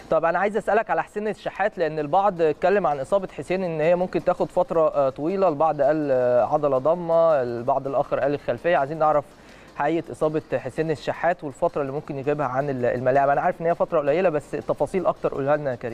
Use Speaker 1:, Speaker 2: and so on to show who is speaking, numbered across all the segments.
Speaker 1: طب انا عايز اسالك على حسين الشحات لان البعض اتكلم عن اصابه حسين ان هي ممكن تاخد فتره آه، طويله البعض قال آه، عضله ضمه البعض الاخر قال الخلفيه عايزين نعرف حقيقه اصابه حسين الشحات والفتره اللي ممكن يجيبها عن ال- الملاعب انا عارف ان هي فتره قليله بس تفاصيل اكتر قولها لنا يا كريم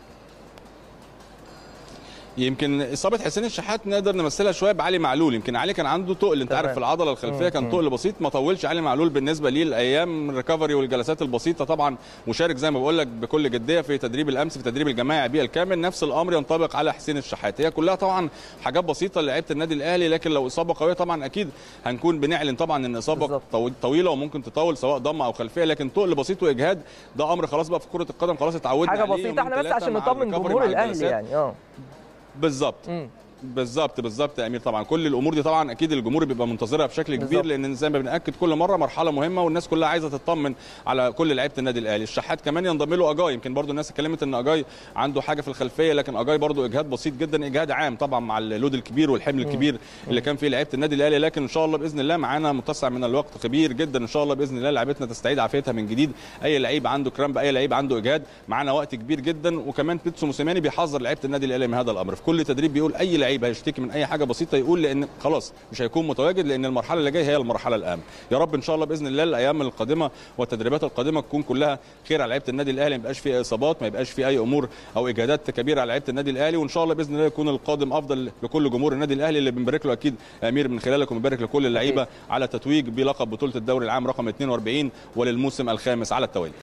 Speaker 2: يمكن اصابه حسين الشحات نقدر نمثلها شويه بعلي معلول يمكن علي كان عنده تقل انت
Speaker 1: تمام.
Speaker 2: عارف في العضله الخلفيه
Speaker 1: مم.
Speaker 2: كان تقل بسيط ما طولش علي معلول بالنسبه ليه الايام الريكفري والجلسات البسيطه طبعا مشارك زي ما بقول لك بكل جديه في تدريب الامس في تدريب الجماعي بيه الكامل نفس الامر ينطبق على حسين الشحات هي كلها طبعا حاجات بسيطه لعيبه النادي الاهلي لكن لو اصابه قويه طبعا اكيد هنكون بنعلن طبعا ان اصابه
Speaker 1: بالظبط.
Speaker 2: طوي- طويله وممكن تطول سواء ضم او خلفيه لكن تقل بسيط واجهاد ده امر خلاص بقى في كره القدم خلاص اتعودنا
Speaker 1: حاجه
Speaker 2: عليه
Speaker 1: بسيطه
Speaker 2: يومين
Speaker 1: احنا بس
Speaker 2: ثلاثة
Speaker 1: عشان
Speaker 2: مع
Speaker 1: نطمن
Speaker 2: الريكفري
Speaker 1: جمهور
Speaker 2: مع
Speaker 1: الاهلي
Speaker 2: الجلسات.
Speaker 1: يعني اه
Speaker 2: بالظبط
Speaker 1: مم.
Speaker 2: بالظبط بالظبط يا امير طبعا كل الامور دي طبعا اكيد الجمهور بيبقى منتظرها بشكل كبير
Speaker 1: بالظبط.
Speaker 2: لان زي ما بناكد كل مره مرحله مهمه والناس كلها عايزه تطمن على كل لعيبه النادي الاهلي الشحات كمان ينضم له اجاي يمكن برضو الناس اتكلمت ان اجاي عنده حاجه في الخلفيه لكن اجاي برضو اجهاد بسيط جدا اجهاد عام طبعا مع اللود الكبير والحمل الكبير اللي كان فيه لعيبه النادي الاهلي لكن ان شاء الله باذن الله معانا متسع من الوقت كبير جدا ان شاء الله باذن الله لعيبتنا تستعيد عافيتها من جديد اي لعيب عنده كرامب اي لعيب عنده اجهاد معانا وقت كبير جدا وكمان بيتسو موسيماني بيحذر لعيبه النادي الاهلي من هذا الامر في كل تدريب بيقول اي لعيب هيشتكي من اي حاجه بسيطه يقول لان خلاص مش هيكون متواجد لان المرحله اللي جايه هي المرحله الاهم يا رب ان شاء الله باذن الله الايام القادمه والتدريبات القادمه تكون كلها خير على لعيبه النادي الاهلي ما يبقاش فيه اصابات ما يبقاش فيه اي امور او اجهادات كبيره على لعيبه النادي الاهلي وان شاء الله باذن الله يكون القادم افضل لكل جمهور النادي الاهلي اللي بنبارك له اكيد يا امير من خلالك وبنبارك لكل اللعيبه على تتويج بلقب بطوله الدوري العام رقم 42 وللموسم الخامس على التوالي